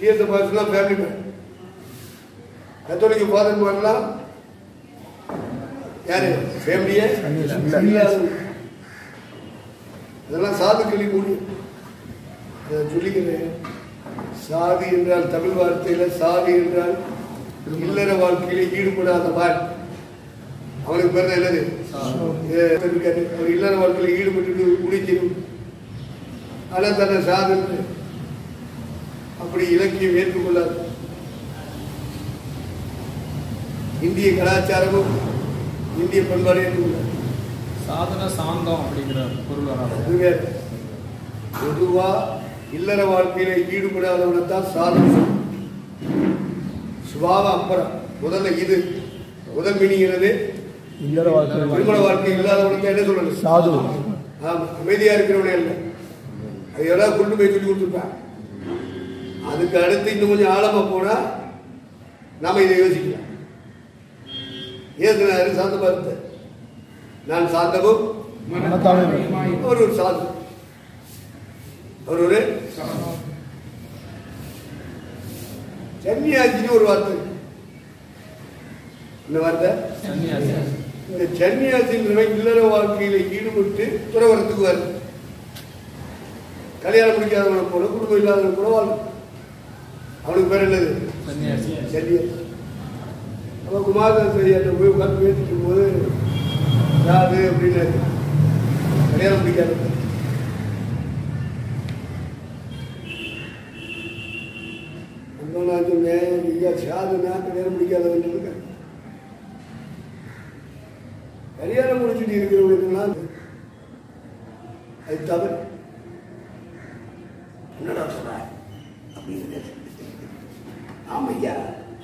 DS பாஸ்லாம் family man கத்தோலிக்க father மாதிரிலாம் யாரு ஃபேமிலியே இல்லாதவங்க. இதெல்லாம் சாதுக்களி கூடி அதை சொல்லிக்கிறேன் சாதி என்றால் தமிழ் வார்த்தையில சாதி என்றால் இல்லற வாழ்க்கையில ஈடுபடாதவன் அவனுக்கு பேர் தான் என்னது ஏ, இருக்காரு. அவர் இல்லற வாழ்க்கையில ஈடுபட்டு குடிக்கணும் ஆனா தன்னை சாதனை அப்படி இலக்கியம் ஏற்றுக்கொள்ளாது இந்திய கலாச்சாரமும் இந்திய பண்பாடு ஏற்றுக்கொள்ளாது சாதன சாந்தம் அப்படிங்கிற பொருள் வராது அது வேற பொதுவா இல்லற வாழ்க்கையில ஈடுபடாதவனை தான் சாதனை சுபாவ அம்பரம் முதல்ல இது முதல் மீனிங்கிறது இல்லற வாழ்க்கை திருமண வாழ்க்கை இல்லாதவனுக்கு என்ன சொல்லணும் சாது ஆமா அமைதியா இருக்கிறவனே இல்லை அது எல்லாம் கொண்டு போய் சொல்லி கொடுத்துருப்பான் அதுக்கு அடுத்து இன்னும் கொஞ்சம் ஆழமா போனா நாம இதை யோசிக்கலாம் ஏசுனாரு சாந்த பார்த்த நான் சாந்தவும் மனத்தாழ்மை அவர் ஒரு சாது அவர் ஒரு சன்னியாசின்னு ஒரு வார்த்தை இருக்கு. இந்த வார்த்தை சன்னியாசி இந்த சன்னியாசின்றவன் இல்லற வாழ்க்கையில ஈடுபட்டு துறவரத்துக்கு வருது கல்யாணம் முடிக்காதவனை போல குடும்பம் இல்லாதவனை போல வாழும் அவனுக்கு பேர் என்னது சன்னியாசி சன்னியாசி அப்ப குமாரதாஸ் ஐயாட்ட போய் உட்காந்து பேசிக்கும் போது யாரு அப்படின்னு கல்யாணம் முடிக்காத அப்ப நான் சொன்னேன் ஐயா சாதுனா கல்யாணம் முடிக்காதவன் இருக்கேன் கல்யாணம் முடிச்சுட்டு இருக்கிறவங்களுக்கெல்லாம் அது தவறு என்னடா சொல்ற அப்படின்னு ஆமையா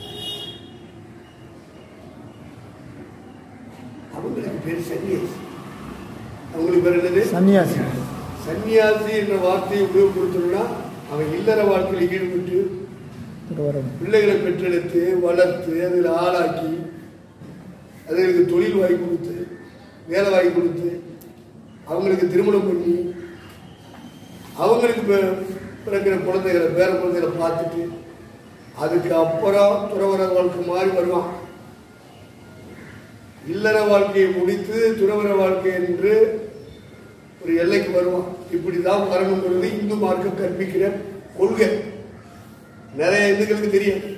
அவங்களுக்கு பேர் சன்னியாசி அவங்களுக்கு பேர் என்னது சன்னியாசி சன்னியாசி என்ற வார்த்தையை உபயோகப்படுத்தணும்னா அவன் இல்லற வாழ்க்கையில் ஈடுபட்டு திருவரம் பிள்ளைகளை பெற்றெடுத்து வளர்த்து அதில் ஆளாக்கி அதுகளுக்கு தொழில் வாங்கி கொடுத்து வேலை வாங்கி கொடுத்து அவங்களுக்கு திருமணம் பண்ணி அவங்களுக்கு பி- பிறக்கிற குழந்தைகளை பேர குழந்தைகளை பார்த்துட்டு அதுக்கு அப்புறம் துறவர வாழ்க்கை மாறி வருவான் இல்லற வாழ்க்கையை முடித்து துறவர வாழ்க்கை என்று ஒரு எல்லைக்கு வருவான் இப்படிதான் வரணுங்கிறது இந்து மார்க்கம் கற்பிக்கிற கொள்கை நிறைய இந்துக்களுக்கு தெரியும்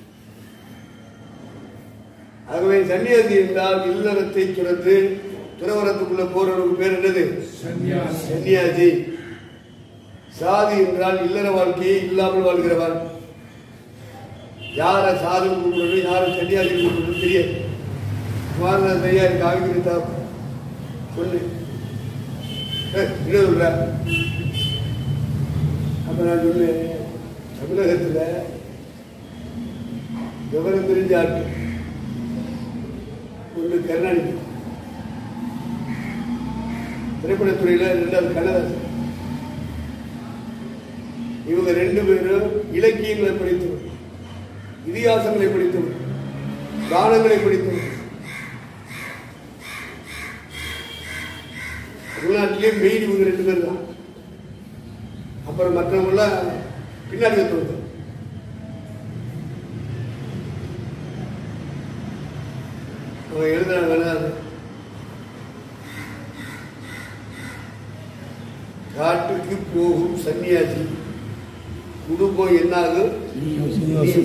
ஆகவே சன்னியாசி என்றால் இல்லறத்தை துறந்து துறவரத்துக்குள்ள போறவருக்கு பேர் என்னது சன்னியாசி சாதி என்றால் இல்லற வாழ்க்கையே இல்லாமல் வாழ்கிறவன் யார சாது கூப்பிடணும் யார சன்னியாசி கூப்பிடணும் தெரியாது குமாரதா சரியா இருக்கு ஆகிக்கிறதா சொல்லு ஏய், என்ன சொல்ற அப்ப நான் சொன்னேன் தமிழகத்துல விவரம் தெரிஞ்ச ஆட்டு ஒன்று கருணாநிதி திரைப்படத்துறையில ரெண்டாவது கண்ணதாசன் இவங்க ரெண்டு பேரும் இலக்கியங்களை படித்தவர் இதிகாசங்களை படித்தவர் கானங்களை படித்தவர் தமிழ்நாட்டிலே மெயின் இவங்க ரெண்டு பேர் தான் அப்புறம் மற்றவங்களாம் பின்னாடி வந்தவங்க அவன் எழுதுறாங்கன்னா காட்டுக்கு போகும் சன்னியாசி குடும்பம் என்னாகும் சன்னியாசி.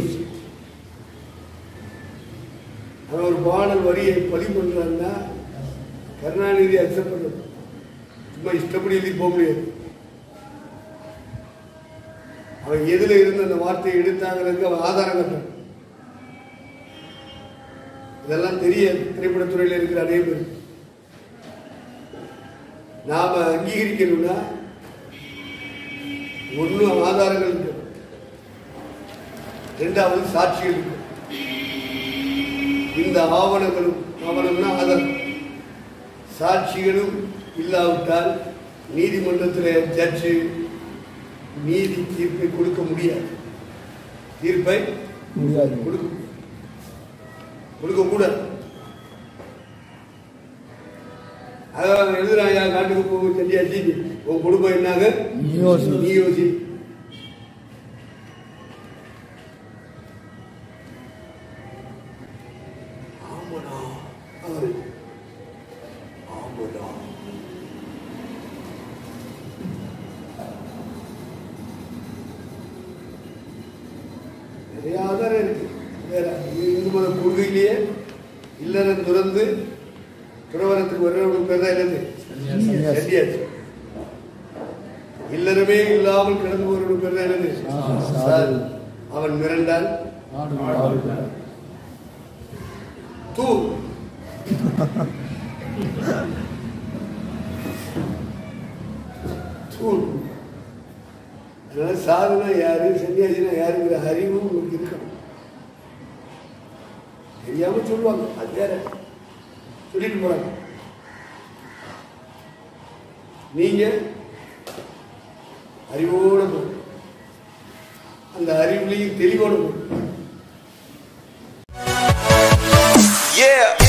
அவன் ஒரு பாடல் வரியை பதிவு பண்றான்னா கருணாநிதி அக்செப்ட் பண்ணணும் சும்மா இஷ்டப்படி எழுதி போக முடியாது அவன் எதுல இருந்து அந்த வார்த்தையை எடுத்தாங்கிறதுக்கு அவன் ஆதாரம் கட்டணும் இதெல்லாம் தெரியாது திரைப்படத்துறையில் இருக்கிற அதே பேர் நாம அங்கீகரிக்கணும்னா ஒண்ணு ஆதாரங்கள் இருக்கு ரெண்டாவது சாட்சிகள் இருக்கு இந்த ஆவணங்களும் ஆவணம்னா ஆதாரம் சாட்சிகளும் இல்லாவிட்டால் நீதிமன்றத்தில் ஜட்ஜு நீதி தீர்ப்பை கொடுக்க முடியாது தீர்ப்பை முடியாது கொடுக்க முடியாது. கொடுக்க கூடாது அதான் எழுதுறாயா காட்டுக்கு போகும் சொல்லியாச்சு உன் குடும்பம் என்னாங்க நீ யோசி. நீ யோசி கொள்கையிலேயே இல்லறம் துறந்து துறவரத்துக்கு வர்றவனுக்கு பேர் தான் என்னது சன்னியாசி சன்னியாசி இல்லறமே இல்லாமல் கிடந்து போறவனுக்கு பேர் தான் என்னது சாது. சாது. அவன் மிரண்டால் ஆடு. தூ தூள் அதனால சாதுனா யாரு சன்னியாசினா யாருங்கிற அறிவும் உங்களுக்கு இருக்கணும் தெரியாம சொல்லுவாங்க அது வேற சொல்லிட்டு போறாங்க நீங்க அறிவோட போகணும் அந்த அறிவுலையும் தெளிவோட போகணும் Yeah.